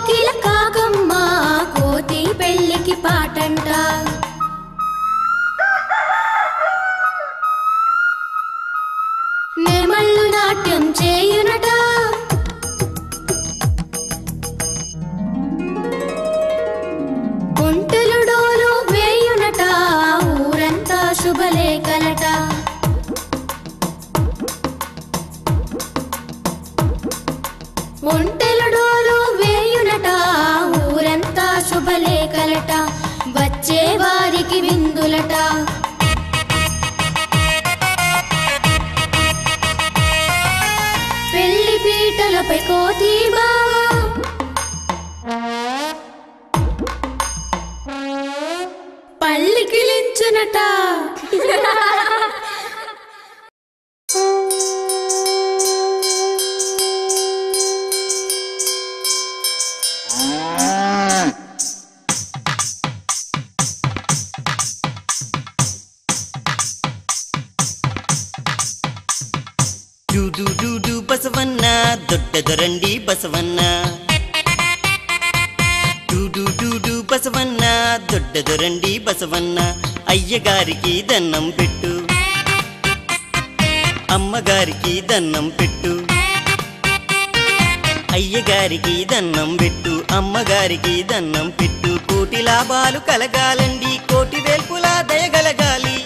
కోకిల కాకమ్మ కోతి పెళ్ళికి పాటంట నెమళ్ళు నాట్యం చేయునట ఒంటెలు డోలు వేయునట ఊరంతా శుభలేఖలట ఒంటెలు డోలు వేయునట ఊరంతా శుభలేఖలట వచ్చే వారికి విందులట పెళ్లి పీటలపై కోతి బావా పల్లికిలించునట డూడు డూడు బసవన్న దొడ్డదొరండి బసవన్న డూడు డూడు బసవన్న దొడ్డదొరండి బసవన్న అయ్యగారికి దన్నం పెట్టు అమ్మగారికి దన్నం పెట్టు అయ్యగారికి దన్నం పెట్టు అమ్మగారికి దన్నం పెట్టు కోటి లాభాలు కలగాలండి కోటి వేల్పులా దయగలగాలి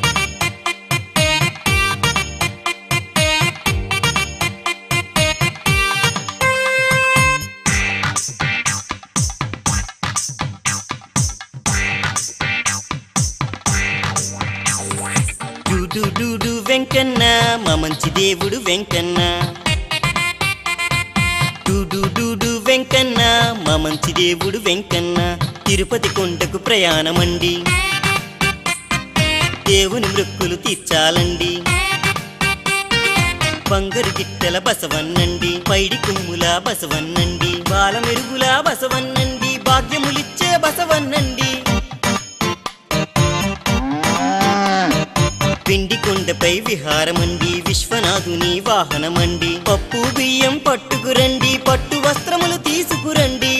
డూడు డూడు వెంకన్న మా మంచి దేవుడు వెంకన్న డూడు డూడు వెంకన్న మా మంచి దేవుడు వెంకన్న తిరుపతి కొండకు ప్రయాణమండి దేవుని మృక్కులు తీర్చాలండి బంగారు గిట్టెల బసవన్నండి పైడి కుమ్ముల బసవన్నండి బాల మెరుగుల బసవన్నండి భాగ్యములిచ్చే బసవన్నండి పిండి కొండపై విహారమండి విశ్వనాథుని వాహనమండి పప్పు బియ్యం పట్టుకురండి పట్టు వస్త్రములు తీసుకురండి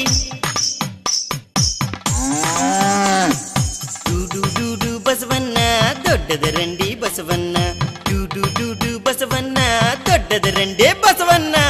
డూడు డూడు బసవన్న దొడ్డదరండి బసవన్న డూడు డూడు బసవన్న దొడ్డదరండి బసవన్న